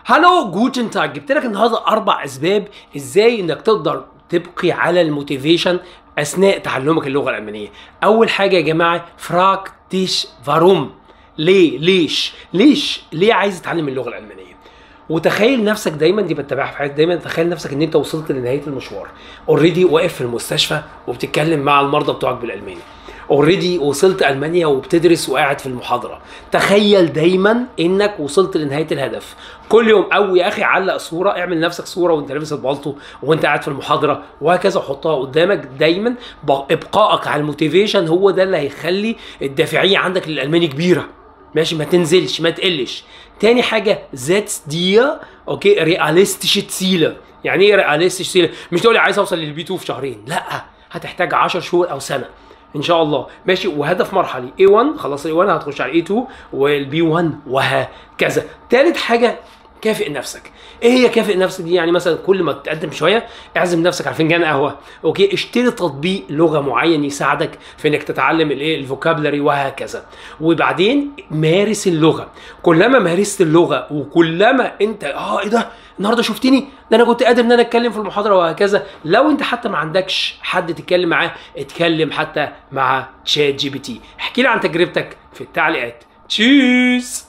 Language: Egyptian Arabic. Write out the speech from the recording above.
هالو جوتن تاج جبت لك النهارده اربع اسباب ازاي انك تقدر تبقي على الموتيفيشن اثناء تعلمك اللغه الالمانيه اول حاجه يا جماعه فراك ديش فاروم ليه ليش ليش ليه عايز تتعلم اللغه الالمانيه وتخيل نفسك دايما دي بتتابعها في حياتك دايما تخيل نفسك ان انت وصلت لنهايه المشوار اوريدي واقف في المستشفى وبتتكلم مع المرضى بتوعك بالالماني اوريدي وصلت المانيا وبتدرس وقاعد في المحاضره تخيل دايما انك وصلت لنهايه الهدف كل يوم او يا اخي علق صوره اعمل لنفسك صوره وانت لابس البالطو وانت قاعد في المحاضره وهكذا حطها قدامك دايما ب- ابقائك على الموتيفيشن هو ده اللي هيخلي الدافعيه عندك للالماني كبيره ماشي ما تنزلش ما تقلش تاني حاجه زيتس دير اوكي رياليستيش تسيله يعني ايه رياليستيش تسيله مش تقول لي عايز اوصل للبي 2 في شهرين لا هتحتاج 10 شهور او سنه ان شاء الله ماشي وهدف مرحلي A1 خلاص A1 هتخش على A2 والبي 1 وهكذا تالت حاجه كافئ نفسك ايه هي كافئ نفسك دي يعني مثلا كل ما تقدم شويه اعزم نفسك على فنجان قهوه اوكي اشتري تطبيق لغه معين يساعدك في انك تتعلم الايه الفوكابلري وهكذا وبعدين مارس اللغه كلما مارست اللغه وكلما انت اه ايه ده النهارده شفتني ده انا كنت قادر ان انا اتكلم في المحاضره وهكذا لو انت حتى ما عندكش حد تتكلم معاه اتكلم حتى مع تشات جي بي تي احكي لي عن تجربتك في التعليقات تشيس